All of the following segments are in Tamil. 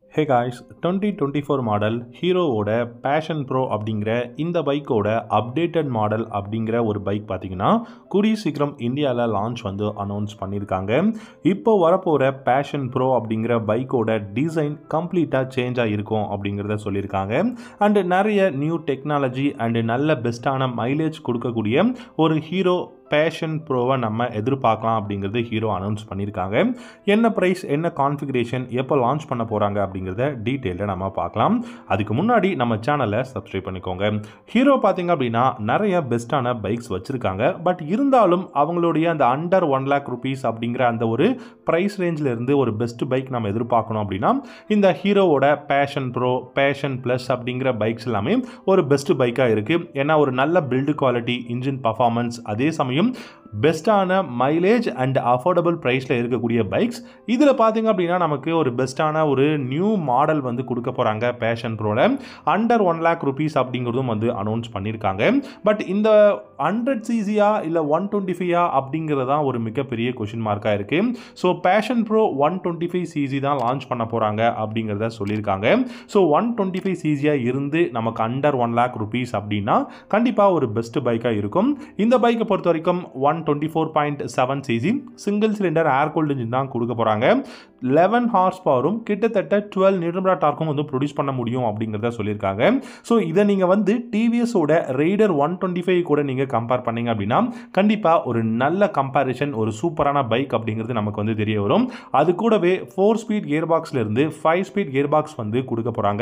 ஹே guys twenty twenty four model ஹீரோவோட பேஷன் ப்ரோ அப்படிங்கிற இந்த பைக்கோட அப்டேட்டட் மாடல் அப்படிங்கிற ஒரு பைக் பார்த்தீங்கன்னா கூடிய சீக்கிரம் இந்தியாவில் லான்ச் வந்து அனௌன்ஸ் பண்ணியிருக்காங்க இப்போ வரப்போகிற பேஷன் ப்ரோ அப்படிங்கிற பைக்கோட டிசைன் கம்ப்ளீட்டாக சேஞ்சாக இருக்கும் அப்படிங்கிறத சொல்லியிருக்காங்க அண்டு நிறைய நியூ டெக்னாலஜி அண்டு நல்ல பெஸ்ட்டான மைலேஜ் கொடுக்கக்கூடிய ஒரு ஹீரோ பேஷன் ப்ரோவை நம்ம எதிர்பார்க்கலாம் அப்படிங்கிறது ஹீரோ அனௌன்ஸ் பண்ணியிருக்காங்க என்ன ப்ரைஸ் என்ன கான்ஃபிகரேஷன் எப்போ லான்ச் பண்ண போகிறாங்க அப்படிங்கிறத டீட்டெயிலில் நம்ம பார்க்கலாம் அதுக்கு முன்னாடி நம்ம சேனலை சப்ஸ்கிரைப் பண்ணிக்கோங்க ஹீரோ பார்த்தீங்க அப்படின்னா நிறைய பெஸ்ட்டான பைக்ஸ் வச்சுருக்காங்க பட் இருந்தாலும் அவங்களுடைய அந்த அண்டர் ஒன் லேக் ருபீஸ் அப்படிங்கிற அந்த ஒரு ப்ரைஸ் ரேஞ்சில் இருந்து ஒரு பெஸ்ட் பைக் நம்ம எதிர்பார்க்கணும் அப்படின்னா இந்த ஹீரோவோட பேஷன் ப்ரோ பேஷன் ப்ளஸ் அப்படிங்கிற பைக்ஸ் எல்லாமே ஒரு பெஸ்ட் பைக்காக இருக்குது ஏன்னா ஒரு நல்ல பில்டு குவாலிட்டி இன்ஜின் பர்ஃபார்மன்ஸ் அதே சமயம் பெஸ்ட்டான மைலேஜ் அண்ட் அஃபோர்டபுள் ப்ரைஸில் இருக்கக்கூடிய பைக்ஸ் இதில் பார்த்தீங்க அப்படின்னா நமக்கு ஒரு பெஸ்ட்டான ஒரு நியூ மாடல் வந்து கொடுக்க போகிறாங்க பேஷன் ப்ரோவில் அண்டர் ஒன் லேக் ருபீஸ் அப்படிங்கிறதும் வந்து அனௌன்ஸ் பண்ணியிருக்காங்க பட் இந்த ஹண்ட்ரட் சிசியா இல்லை ஒன் டுவெண்ட்டி ஃபைவா அப்படிங்கிறது தான் ஒரு மிகப்பெரிய கொஷின் மார்க்காக இருக்குது so Passion Pro one twenty five CC தான் லான்ச் பண்ண போகிறாங்க அப்படிங்கிறத சொல்லியிருக்காங்க ஸோ ஒன் டுவெண்ட்டி ஃபைவ் சிசியாக இருந்து நமக்கு அண்டர் ஒன் லேக் ருபீஸ் அப்படின்னா கண்டிப்பாக ஒரு பெஸ்ட் பைக்காக இருக்கும் இந்த பைக்கை பொறுத்த வரைக்கும் one twenty four point seven CC single cylinder air cooled engine தான் கொடுக்க போகிறாங்க லெவன் ஹார்ஸ் பவரும் கிட்டத்தட்ட டுவெல் நியூட்ரா டார்க்கும் வந்து ப்ரொடியூஸ் பண்ண முடியும் அப்படிங்கிறத சொல்லியிருக்காங்க ஸோ இதை நீங்கள் வந்து டிவிஎஸோட ரெய்டர் ஒன் டுவெண்ட்டி ஃபைவ் கூட நீங்கள் கம்பேர் பண்ணீங்க அப்படின்னா கண்டிப்பாக ஒரு நல்ல கம்பேரிஷன் ஒரு சூப்பரான பைக் அப்படிங்கிறது நமக்கு வந்து தெரிய வரும் அது கூடவே ஃபோர் ஸ்பீட் கியர் பாக்ஸ்லேருந்து ஃபைவ் ஸ்பீட் கியர் பாக்ஸ் வந்து கொடுக்க போகிறாங்க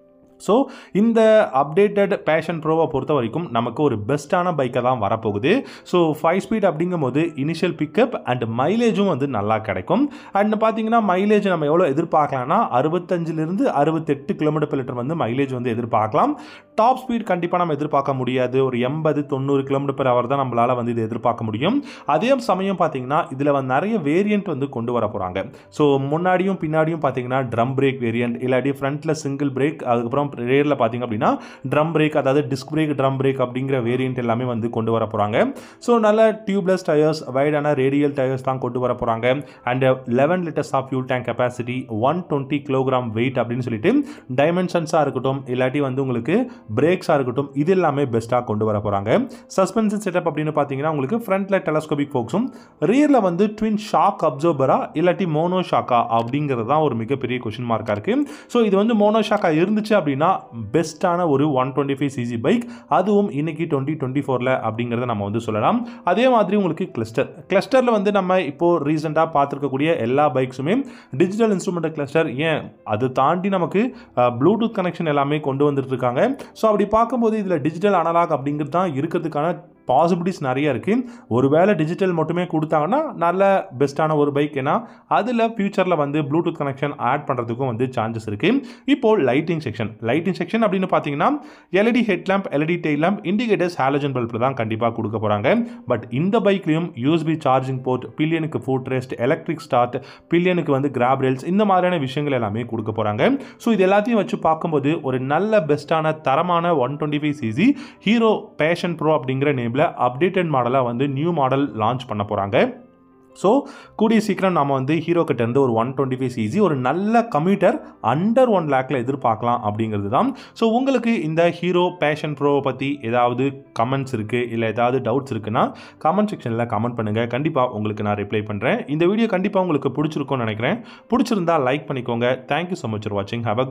ஸோ இந்த அப்டேட்டட் பேஷன் ப்ரோவை பொறுத்த வரைக்கும் நமக்கு ஒரு பெஸ்ட்டான பைக்கை தான் வரப்போகுது ஸோ ஃபைவ் ஸ்பீட் அப்படிங்கும்போது இனிஷியல் பிக்கப் அண்ட் மைலேஜும் வந்து நல்லா கிடைக்கும் அண்ட் பார்த்தீங்கன்னா மைலேஜ் நம்ம எவ்வளோ எதிர்பார்க்கலாம்னா அறுபத்தஞ்சிலிருந்து அறுபத்தெட்டு கிலோமீட்டர் per லிட்டர் வந்து மைலேஜ் வந்து எதிர்பார்க்கலாம் டாப் ஸ்பீட் கண்டிப்பாக நம்ம எதிர்பார்க்க முடியாது ஒரு எண்பது தொண்ணூறு கிலோமீட்டர் per hour தான் நம்மளால் வந்து இது எதிர்பார்க்க முடியும் அதே சமயம் பார்த்தீங்கன்னா இதில் வந்து நிறைய வேரியண்ட் வந்து கொண்டு வர போகிறாங்க ஸோ முன்னாடியும் பின்னாடியும் பார்த்தீங்கன்னா ட்ரம் பிரேக் வேரியண்ட் இல்லாட்டி ஃப்ரண்ட்டில் சிங்கிள் பிரேக் அதுக்கப்புறம் ரேரில் பார்த்தீங்க அப்படின்னா ட்ரம் பிரேக் அதாவது டிஸ்க் பிரேக் ட்ரம் பிரேக் அப்படிங்கிற வேரியண்ட் எல்லாமே வந்து கொண்டு வர போகிறாங்க ஸோ நல்ல டியூப்லெஸ் டயர்ஸ் வைடான ரேடியல் டயர்ஸ் தான் கொண்டு வர போகிறாங்க and eleven litres of fuel tank capacity one twenty kilogram weight அப்படின்னு சொல்லிட்டு டைமென்ஷன்ஸாக இருக்கட்டும் இல்லாட்டி வந்து உங்களுக்கு பிரேக்ஸாக இருக்கட்டும் இது எல்லாமே பெஸ்ட்டாக கொண்டு வர போகிறாங்க சஸ்பென்ஷன் செட்டப் அப்படின்னு பார்த்தீங்கன்னா உங்களுக்கு ஃப்ரண்ட்டில் டெலஸ்கோபிக் ஃபோக்ஸும் ரியரில் வந்து ட்வின் ஷாக் அப்சர்வரா இல்லாட்டி மோனோ ஷாக்கா அப்படிங்கிறது தான் ஒரு மிகப்பெரிய கொஷின் மார்க்காக இருக்குது ஸோ இது வந்து மோனோ ஷாக்கா இருந்துச்சு அப்படின்னா பெஸ்ட்டான ஒரு one twenty five CC bike அதுவும் இன்னைக்கு டுவெண்ட்டி டுவெண்ட்டி ஃபோரில் அப்படிங்கிறத நம்ம வந்து சொல்லலாம் அதே மாதிரி உங்களுக்கு கிளஸ்டர் கிளஸ்டரில் வந்து நம்ம இப்போது ரீசெண்டாக பார்த்துருக்கக்கூடிய எல்லா பைக்ஸுமே டிஜிட்டல் இன்ஸ்ட்ருமெண்ட் கிளஸ்டர் ஏன் அது தாண்டி நமக்கு ப்ளூடூத் கனெக்ஷன் எல்லாமே கொண்டு வந்துட்டு இருக்காங்க ஸோ அப்படி பார்க்கும்போது இதில் டிஜிட்டல் அனலாக் அப்படிங்கிறது தான் இருக்கிறதுக்கான பாசிபிலிட்டிஸ் நிறைய இருக்குது ஒருவேளை டிஜிட்டல் மட்டுமே கொடுத்தாங்கன்னா நல்ல பெஸ்ட்டான ஒரு பைக் ஏன்னா அதில் ஃபியூச்சரில் வந்து ப்ளூடூத் கனெக்ஷன் ஆட் பண்ணுறதுக்கும் வந்து சான்சஸ் இருக்குது இப்போது லைட்டிங் செக்ஷன் லைட்டிங் செக்ஷன் அப்படின்னு பார்த்தீங்கன்னா LED head lamp LED tail lamp indicators halogen பல்பில் தான் கண்டிப்பாக கொடுக்க போகிறாங்க பட் இந்த பைக்லையும் யூஎஸ்பி சார்ஜிங் போர்ட் பில்லியனுக்கு ஃபுட் ரெஸ்ட் எலக்ட்ரிக் ஸ்டார்ட் பில்லியனுக்கு வந்து கிராப் ரேல்ஸ் இந்த மாதிரியான விஷயங்கள் எல்லாமே கொடுக்க போகிறாங்க ஸோ இது எல்லாத்தையும் வச்சு பார்க்கும்போது ஒரு நல்ல பெஸ்ட்டான தரமான one twenty five CC Hero Passion Pro அப்படிங்கிற நேமில் அப்டேட்டட் மாடலாக வந்து நியூ மாடல் லான்ச் பண்ண போகிறாங்க ஸோ கூடிய சீக்கிரம் நம்ம வந்து ஹீரோ கிட்ட இருந்து ஒரு ஒன் டுவெண்ட்டி ஃபைவ் சிசி ஒரு நல்ல கம்யூட்டர் அண்டர் ஒன் லேக்கில் எதிர்பார்க்கலாம் அப்படிங்கிறது தான் ஸோ உங்களுக்கு இந்த ஹீரோ பேஷன் ப்ரோவை பற்றி ஏதாவது கமெண்ட்ஸ் இருக்குது இல்லை ஏதாவது டவுட்ஸ் இருக்குன்னா கமெண்ட் செக்ஷனில் கமெண்ட் பண்ணுங்கள் கண்டிப்பாக உங்களுக்கு நான் ரிப்ளை பண்ணுறேன் இந்த வீடியோ கண்டிப்பாக உங்களுக்கு பிடிச்சிருக்கும்னு நினைக்கிறேன் பிடிச்சிருந்தா லைக் பண்ணிக்கோங்க தேங்க்யூ ஸோ மச் ஃபார் வாட்சிங் ஹவ்